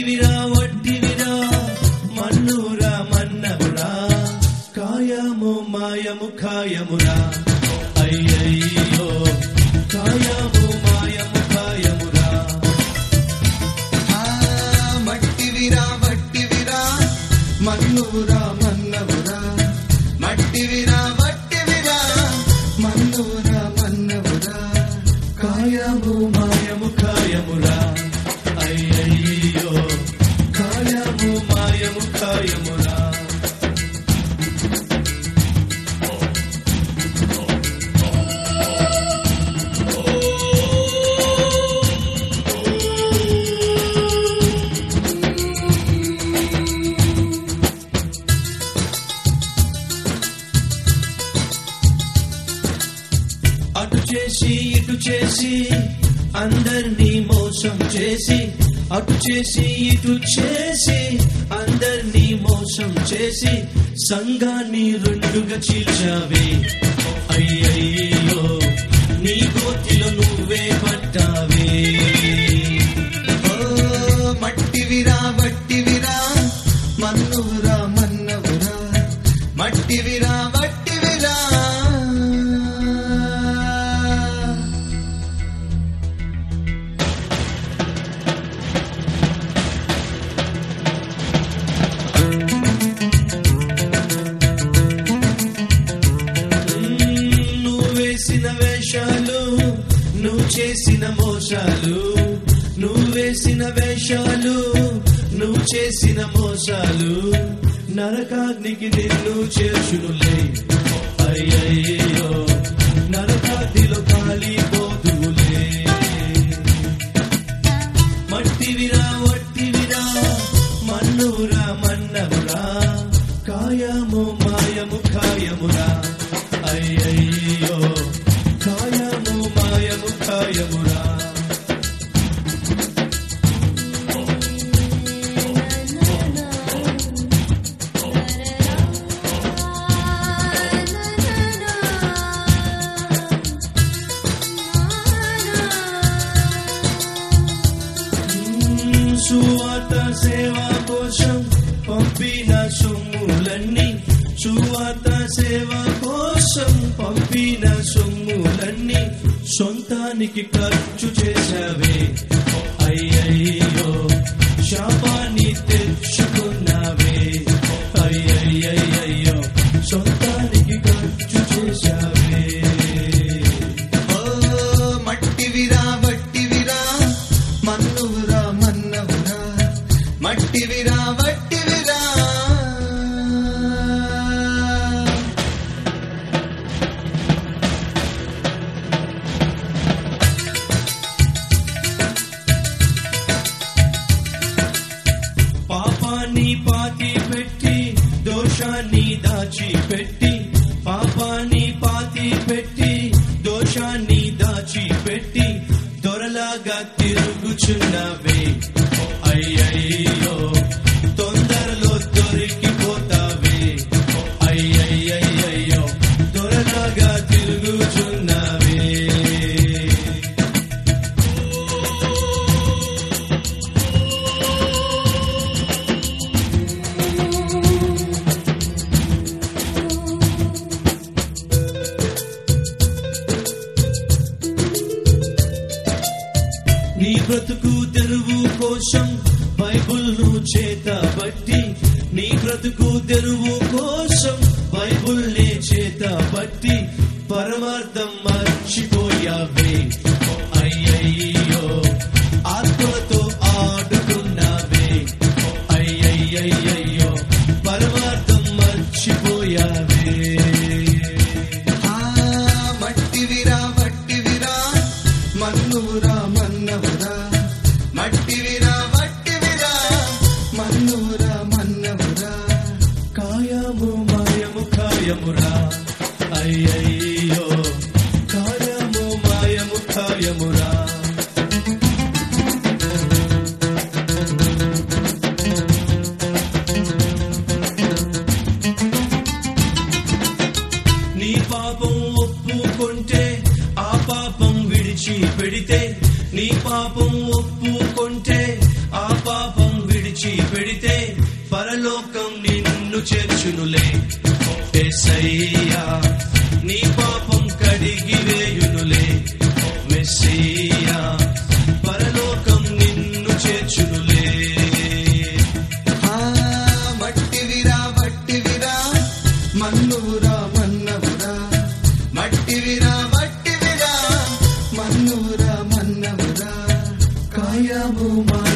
మట్టివిరా వట్టివిరా మన్నురా మన్నవురా కాయము మాయము ఖాయమురా అయ్యయ్యో కాయము మాయము ఖాయమురా ఆ మట్టివిరా వట్టివిరా మన్నురా మన్నవురా మట్టివిరా వట్టివిరా మన్నురా మన్నవురా కాయము మాయము ఖాయమురా అయ్యయ్యో కాయము మాయము ఖాయమురా అటు చేసి ఇటు చేసి అందర్నీ మోసం చేసి అటు చేసి ఇటు చేసి అందర్నీ మోసం చేసి సంఘాన్ని రెండుగా చీల్చావే అయ్యయ్యో నీ గోతిలో నువ్వే పడ్డావే ఓ మట్టివిరా వట్టివిరా మన్నురా మన్నవురా మట్టివిరా వట్టివిరా నువ్వు వేసిన వేషాలు నువ్వు చేసిన మోసాలు నువ్వు వేసిన వేషాలు నువ్వు చేసిన మోసాలు నరకాగ్నికి నిన్ను చేర్చునులే అయ్యయ్యో నరకాగ్నిలో కాలిపోతులే మట్టివిరా వట్టివిరా మన్నురా మన్నవురా కాయము మాయము ఖాయమురా అయ్యయ్యో కాయము మాయము ఖాయమురా సువాత సేవ కోసం పంపిన సొమ్ములన్నీ సువాత సేవ కోసం పంపిన సొమ్ములన్నీ సొంతానికి ఖర్చు చేశావే అయ్యయ్యో శాపాన్ని తెచ్చుకున్నావే అయ్యయ్యయ్యో సొంతానికి ఖర్చు చేశావే ఓ మట్టివిరా వట్టివిరా మన్నురా మన్నవురా మట్టివిరా వట్టివిరా పాపాన్ని పాతి పెట్టి దోషాన్ని దాచిపెట్టి పాపాన్ని పాతి పెట్టి దోషాన్ని దాచిపెట్టి దొరలాగా తిరుగుచున్నవే అయ్యయ్యో తొందరలో దొరికిపోతావే అయ్యయ్యయ్యో దొరలాగా తిరుగుచున్నవే నీ బ్రతుకు తెరువు కోసం బైబుల్ను చేత బట్టి నీ బ్రతుకు తెరువు కోసం బైబుల్ని చేత బట్టి పరమార్థం మర్చిపోయావే అయ్యయ్యో ఆత్మలతో ఆడుకున్నావే అయ్యయ్యయ్యో పరమార్థం మర్చిపోయావే ఆ మట్టివిరా వట్టివిరా మన్నురా మన్నవురా మట్టివిరా వట్టివిరా మన్నురా మన్నవురా కాయము పరలోకం నిన్ను చేర్చునులే ఏసయ్యా నీ పాపం కడిగి వేయునులే మెస్సయ్యా పరలోకం నిన్ను చేర్చునులే ఆ మట్టివిరా మట్టివిరా మన్నువురా మన్నవురా మట్టివిరా మట్టివిరా మన్నువురా మన్నవురా కాయము మా